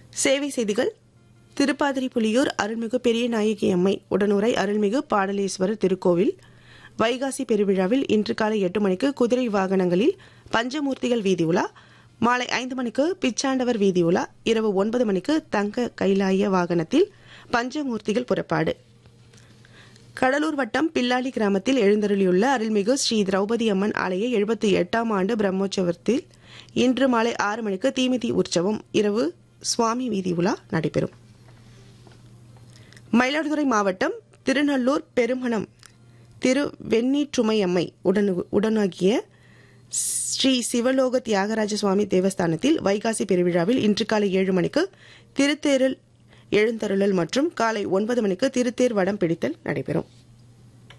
சேவை செய்திகள் திருப்பாதிரி புலியூர் அருள்மிகு பெரிய நாயகி அம்மை உடனுரை அருள்மிகு பாடலேஸ்வரர் திருக்கோவில் வைகாசி பெருவிழாவில் இன்று காலை எட்டு மணிக்கு குதிரை வாகனங்களில் பஞ்சமூர்த்திகள் வீதி உலா மாலை ஐந்து மணிக்கு பிச்சாண்டவர் வீதி உலா இரவு ஒன்பது மணிக்கு தங்க கைலாய வாகனத்தில் பஞ்சமூர்த்திகள் புறப்பாடு கடலூர் வட்டம் பில்லாளி கிராமத்தில் எழுந்தருளியுள்ள அருள்மிகு ஸ்ரீ திரௌபதி அம்மன் ஆலய எழுபத்தி எட்டாம் ஆண்டு பிரம்மோற்சவத்தில் இன்று மாலை ஆறு மணிக்கு தீமிதி உற்சவம் இரவு சுவாமி வீதி உலா நடைபெறும் மயிலாடுதுறை மாவட்டம் திருநள்ளூர் பெருமணம் திரு வெண்ணீற்றுமையம்மை உடன் உடனாகிய ஸ்ரீ சிவலோக தியாகராஜ சுவாமி தேவஸ்தானத்தில் வைகாசி பெருவிழாவில் இன்று காலை ஏழு மணிக்கு திருத்தேரல் எழுந்தருளல் மற்றும் காலை ஒன்பது மணிக்கு திருத்தேர் வடம் பிடித்தல் நடைபெறும்